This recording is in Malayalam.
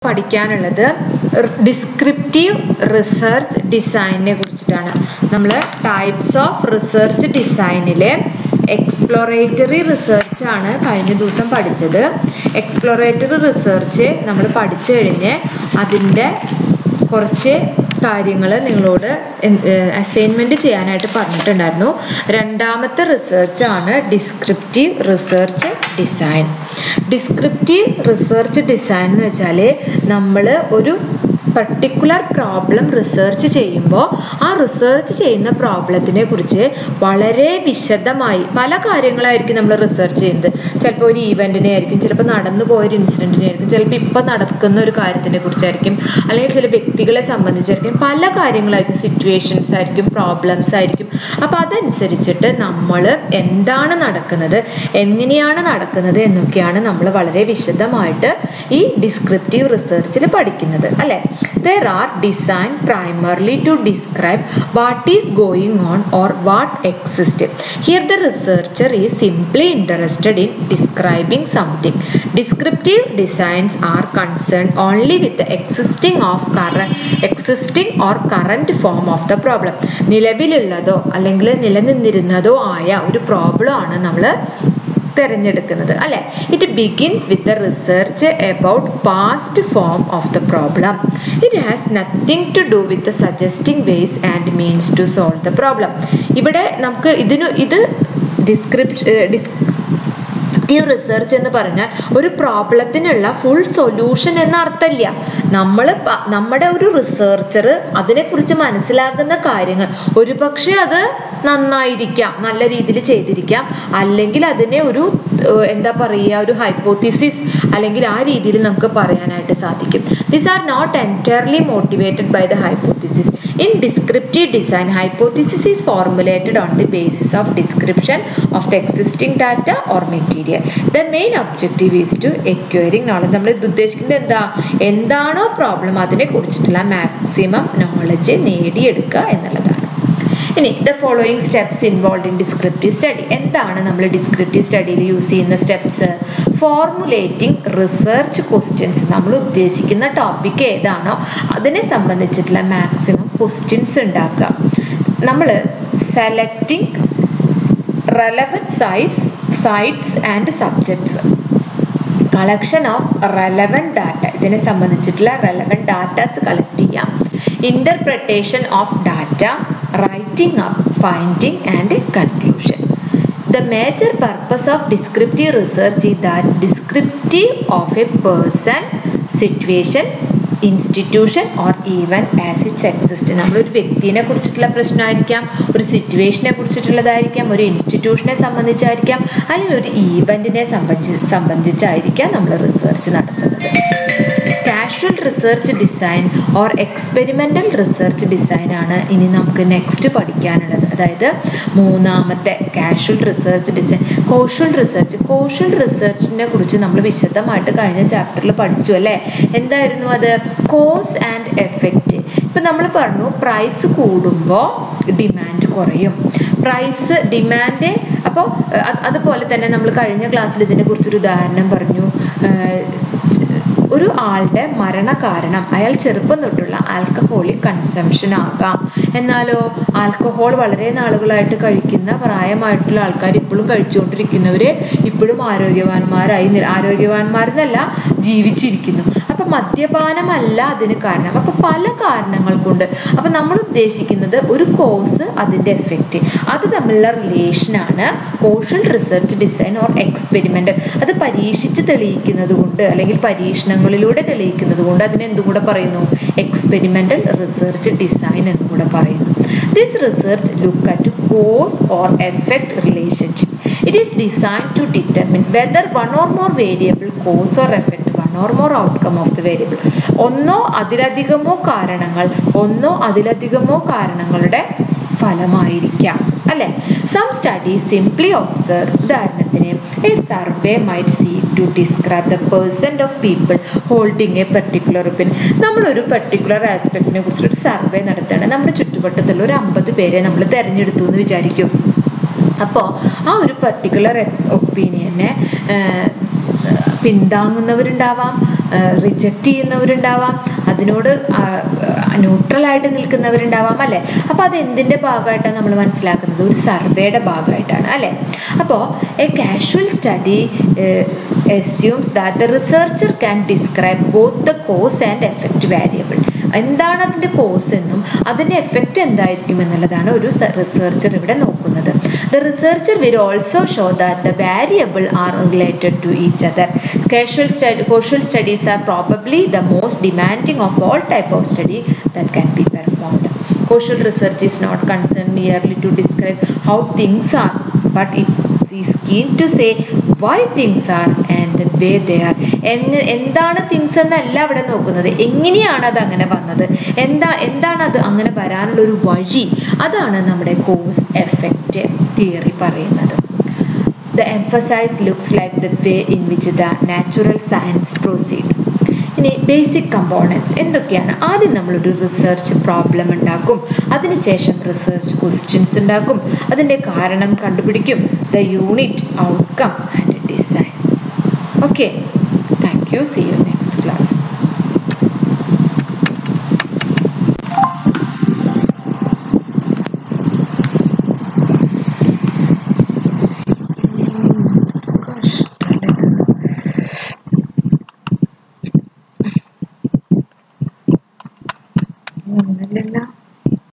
പഠിക്കാനുള്ളത് ഡിസ്ക്രിപ്റ്റീവ് റിസർച്ച് ഡിസൈനിനെ കുറിച്ചിട്ടാണ് നമ്മൾ ടൈപ്സ് ഓഫ് റിസർച്ച് ഡിസൈനിലെ എക്സ്പ്ലോറേറ്ററി റിസർച്ച് ആണ് കഴിഞ്ഞ ദിവസം പഠിച്ചത് എക്സ്പ്ലോറേറ്ററി റിസർച്ച് നമ്മൾ പഠിച്ചു കഴിഞ്ഞ് അതിൻ്റെ കുറച്ച് കാര്യങ്ങൾ നിങ്ങളോട് അസൈൻമെൻറ്റ് ചെയ്യാനായിട്ട് പറഞ്ഞിട്ടുണ്ടായിരുന്നു രണ്ടാമത്തെ റിസർച്ച് ആണ് descriptive research design descriptive research design എന്ന് വെച്ചാൽ നമ്മൾ ഒരു പർട്ടിക്കുലർ പ്രോബ്ലം റിസർച്ച് ചെയ്യുമ്പോൾ ആ റിസർച്ച് ചെയ്യുന്ന പ്രോബ്ലത്തിനെ കുറിച്ച് വളരെ വിശദമായി പല കാര്യങ്ങളായിരിക്കും നമ്മൾ റിസർച്ച് ചെയ്യുന്നത് ചിലപ്പോൾ ഒരു ഈവൻറ്റിനെ ആയിരിക്കും ചിലപ്പോൾ നടന്നു പോയൊരു ഇൻസിഡൻറ്റിനെ ആയിരിക്കും ചിലപ്പോൾ ഇപ്പം നടക്കുന്ന ഒരു കാര്യത്തിനെ കുറിച്ചായിരിക്കും അല്ലെങ്കിൽ ചില വ്യക്തികളെ സംബന്ധിച്ചായിരിക്കും പല കാര്യങ്ങളായിരിക്കും സിറ്റുവേഷൻസ് ആയിരിക്കും പ്രോബ്ലംസ് ആയിരിക്കും അപ്പോൾ അതനുസരിച്ചിട്ട് നമ്മൾ എന്താണ് നടക്കുന്നത് എങ്ങനെയാണ് നടക്കുന്നത് എന്നൊക്കെയാണ് നമ്മൾ വളരെ വിശദമായിട്ട് ഈ ഡിസ്ക്രിപ്റ്റീവ് റിസർച്ചിൽ പഠിക്കുന്നത് അല്ലേ there are designed primarily to describe what is going on or what exists. Here the researcher is simply interested in describing something. Descriptive designs are concerned only with the existing of current existing or current form of the problem. നിലവിലുള്ളതോ അല്ലെങ്കിൽ നിലനിന്നിരുന്നതോ ആയ ഒരു പ്രോബ്ലം ആണ് നമ്മൾ തിരഞ്ഞെടുക്കുന്നത് അല്ലേ it begins with the research about past form of the problem it has nothing to do with suggesting ways and means to solve the problem ഇവിടെ നമുക്ക് ഇതിന് ഇത് ഡിസ്ക്രിപ്ഷൻ ഡിസ് ഡിസ്ക്രിപ്റ്റീവ് റിസർച്ച് എന്ന് പറഞ്ഞാൽ ഒരു പ്രോബ്ലത്തിനുള്ള ഫുൾ സൊല്യൂഷൻ എന്ന അർത്ഥമില്ല നമ്മൾ നമ്മുടെ ഒരു റിസർച്ചർ അതിനെക്കുറിച്ച് മനസ്സിലാക്കുന്ന കാര്യങ്ങൾ ഒരുപക്ഷെ അത് നന്നായിരിക്കാം നല്ല രീതിയിൽ ചെയ്തിരിക്കാം അല്ലെങ്കിൽ അതിനെ ഒരു എന്താ പറയുക ഒരു ഹൈപ്പോത്തിസിസ് അല്ലെങ്കിൽ ആ രീതിയിൽ നമുക്ക് പറയാനായിട്ട് സാധിക്കും this are not entirely motivated by the hypothesis in descriptive design hypothesis is formulated on the basis of description of the existing data or material the main objective is to acquiring knowledge നമ്മൾ ഇത് ഉദ്ദേശിക്കുന്നത് എന്താ എന്താണോ പ്രോബ്ലം അതിനെ കുറിച്ചിട്ടുള്ള മാക്സിമം നോളജ് നേടിയെടുക്കുക എന്നുള്ളതാണ് ഇനി the following steps involve in descriptive study എന്താണ് നമ്മൾ ഡിസ്ക്രിപ്റ്റീവ് സ്റ്റഡിയിൽ യൂസ് ചെയ്യുന്ന സ്റ്റെപ്സ് ഫോർമുലേറ്റിംഗ് റിസർച്ച് ക്വസ്റ്റ്യൻസ് നമ്മൾ ഉദ്ദേശിക്കുന്ന ടോപ്പിക് ഏതാണോ അതിനെ സംബന്ധിച്ചിട്ടുള്ള മാക്സിമം ക്വസ്റ്റ്യൻസ് ഉണ്ടാക്കുക നമ്മൾ selecting relevant size sites and subjects collection of relevant data ഇതിനെ സംബന്ധിച്ചിട്ടുള്ള റെലവൻറ്റ് ഡാറ്റാസ് കളക്ട് ചെയ്യാം interpretation of data writing up finding and conclusion The major purpose of descriptive research is that descriptive of a person, situation, institution or even as its exist നമ്മളൊരു വ്യക്തിനെ കുറിച്ചിട്ടുള്ള പ്രശ്നമായിരിക്കാം ഒരു സിറ്റുവേഷനെ കുറിച്ചിട്ടുള്ളതായിരിക്കാം ഒരു ഇൻസ്റ്റിറ്റ്യൂഷനെ സംബന്ധിച്ചായിരിക്കാം അല്ലെങ്കിൽ ഒരു ഈവൻറ്റിനെ സംബന്ധിച്ച് സംബന്ധിച്ചായിരിക്കാം നമ്മൾ റിസർച്ച് നടത്തുന്നത് causal research design or experimental research design ആണ് ഇനി നമുക്ക് നെക്സ്റ്റ് പഠിക്കാനുള്ളത് അതായത് മൂന്നാമത്തെ causal research design causal research causal റിസർച്ചിനെ കുറിച്ച് നമ്മൾ വിശദമായിട്ട് കഴിഞ്ഞ ചാപ്റ്ററിൽ പഠിച്ചു അല്ലേ എന്തായിരുന്നു അത് കോസ് ആൻഡ് എഫക്റ്റ് ഇപ്പം നമ്മൾ പറഞ്ഞു പ്രൈസ് കൂടുമ്പോൾ ഡിമാൻഡ് കുറയും പ്രൈസ് ഡിമാൻഡ് അപ്പോൾ അതുപോലെ തന്നെ നമ്മൾ കഴിഞ്ഞ ക്ലാസ്സിൽ ഇതിനെക്കുറിച്ചൊരു ഉദാഹരണം പറഞ്ഞു ഒരു ആളുടെ മരണകാരണം അയാൾ ചെറുപ്പം തൊട്ടുള്ള ആൽക്കഹോളിക് കൺസംഷൻ ആകാം എന്നാലോ ആൽക്കഹോൾ വളരെ നാളുകളായിട്ട് കഴിക്കുന്ന പ്രായമായിട്ടുള്ള ആൾക്കാർ ഇപ്പോഴും കഴിച്ചുകൊണ്ടിരിക്കുന്നവർ ഇപ്പോഴും ആരോഗ്യവാന്മാരായി ആരോഗ്യവാന്മാരെന്നല്ല ജീവിച്ചിരിക്കുന്നു അപ്പം മദ്യപാനമല്ല അതിന് കാരണം അപ്പം പല കാരണങ്ങൾ കൊണ്ട് അപ്പം നമ്മൾ ഉദ്ദേശിക്കുന്നത് ഒരു കോസ് അതിൻ്റെ എഫക്റ്റ് അത് തമ്മിലുള്ള റിലേഷനാണ് causal research design or experimental അത് പരീക്ഷിച്ച് തെളിയിക്കുന്നത് കൊണ്ട് അല്ലെങ്കിൽ പരീക്ഷണങ്ങളിലൂടെ തെളിയിക്കുന്നത് കൊണ്ട് അതിനെ എന്തും കൂടെ പറയുന്നു എക്സ്പെരിമെൻ്റൽ റിസർച്ച് ഡിസൈൻ എന്നും കൂടെ പറയുന്നു this research look at cause or effect relationship it is design to determine whether one or more variable cause or effect one or more outcome of the variable ഒന്നോ അതിലധികമോ കാരണങ്ങൾ ഒന്നോ അതിലധികമോ കാരണങ്ങളുടെ ഫലമായിരിക്കാം അല്ലേ സം സ്റ്റഡീസ് സിംപ്ലി ഒബ്സർവ് ഉദാഹരണത്തിന് a survey might see to describe the percent of people holding a particular opinion നമ്മളൊരു പെർട്ടിക്കുലർ ആസ്പെക്റ്റിനെ കുറിച്ചൊരു സർവേ നടത്തുകയാണ് നമ്മുടെ ചുറ്റുവട്ടത്തുള്ള ഒരു അമ്പത് പേരെ നമ്മൾ തിരഞ്ഞെടുത്തു എന്ന് വിചാരിക്കും അപ്പോൾ ആ ഒരു പെർട്ടിക്കുലർ ഒപ്പീനിയനെ പിന്താങ്ങുന്നവരുണ്ടാവാം റിജക്റ്റ് ചെയ്യുന്നവരുണ്ടാവാം അതിനോട് ന്യൂട്രലായിട്ട് നിൽക്കുന്നവരുണ്ടാവാം അല്ലേ അപ്പോൾ അത് എന്തിൻ്റെ ഭാഗമായിട്ടാണ് നമ്മൾ മനസ്സിലാക്കുന്നത് ഒരു സർവേയുടെ ഭാഗമായിട്ടാണ് അല്ലേ അപ്പോൾ a causal study assumes that the researcher can describe both the cause and effect variable എന്താണ് അതിൻ്റെ കോസ് എന്നും അതിൻ്റെ എഫക്റ്റ് എന്തായിരിക്കും എന്നുള്ളതാണ് ഒരു റിസർച്ചർ ഇവിടെ നോക്കുന്നത് the researcher will also show that the variable are related to each other causal study causal studies are probably the most demanding of all type of study that can be performed causal research is not concern merely to describe how things are but it is keen to say why things are and the way they are എങ്ങ എന്താണ് തിങ്സ് എന്നല്ല അവിടെ നോക്കുന്നത് എങ്ങനെയാണ് അത് അങ്ങനെ വന്നത് എന്താ എന്താണ് അത് അങ്ങനെ വരാനുള്ള ഒരു വഴി അതാണ് നമ്മുടെ കോസ് എഫക്റ്റ് തിയറി പറയുന്നത് the emphasize looks like the way in which the natural science proceed ഇനി ബേസിക് കമ്പോണൻസ് എന്തൊക്കെയാണ് ആദ്യം നമ്മളൊരു റിസർച്ച് പ്രോബ്ലം ഉണ്ടാക്കും അതിനുശേഷം റിസർച്ച് ക്വസ്റ്റ്യൻസ് ഉണ്ടാക്കും അതിൻ്റെ കാരണം കണ്ടുപിടിക്കും the unit outcome and design okay thank you see you next class